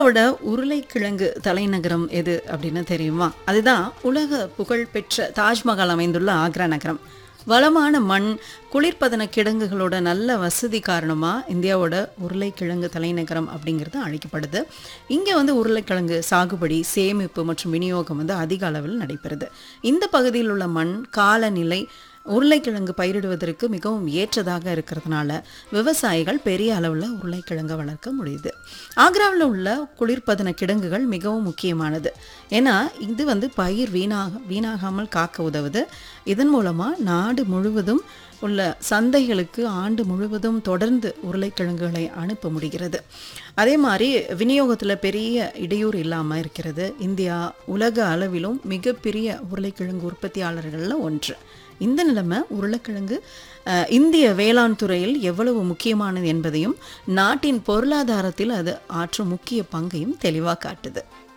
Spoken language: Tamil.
இந்தியாவோட உருளைக்கிழங்கு தலைநகரம் எது அப்படின்னு தெரியுமா அதுதான் உலக புகழ்பெற்ற தாஜ்மஹால் அமைந்துள்ள ஆக்ரா நகரம் வளமான மண் குளிர்பதன கிடங்குகளோட நல்ல வசதி காரணமாக இந்தியாவோட உருளைக்கிழங்கு தலைநகரம் அப்படிங்கிறது அழைக்கப்படுது இங்கே வந்து உருளைக்கிழங்கு சாகுபடி சேமிப்பு மற்றும் விநியோகம் வந்து அதிக அளவில் நடைபெறுது இந்த பகுதியில் உள்ள மண் காலநிலை உருளைக்கிழங்கு பயிரிடுவதற்கு மிகவும் ஏற்றதாக இருக்கிறதுனால விவசாயிகள் பெரிய அளவில் உருளைக்கிழங்கை வளர்க்க முடியுது ஆக்ராவில் உள்ள குளிர்பதன கிடங்குகள் மிகவும் முக்கியமானது ஏன்னா இது வந்து பயிர் வீணாக வீணாகாமல் காக்க உதவுது இதன் மூலமாக நாடு முழுவதும் உள்ள சந்தைகளுக்கு ஆண்டு முழுவதும் தொடர்ந்து உருளைக்கிழங்குகளை அனுப்ப முடிகிறது அதே மாதிரி விநியோகத்தில் பெரிய இடையூறு இல்லாமல் இருக்கிறது இந்தியா உலக அளவிலும் மிகப்பெரிய உருளைக்கிழங்கு உற்பத்தியாளர்களில் ஒன்று இந்த நிலைமை உருளைக்கிழங்கு அஹ், இந்திய வேளாண் துறையில் எவ்வளவு முக்கியமானது என்பதையும் நாட்டின் பொருளாதாரத்தில் அது ஆற்றும் முக்கிய பங்கையும் தெளிவாக காட்டுது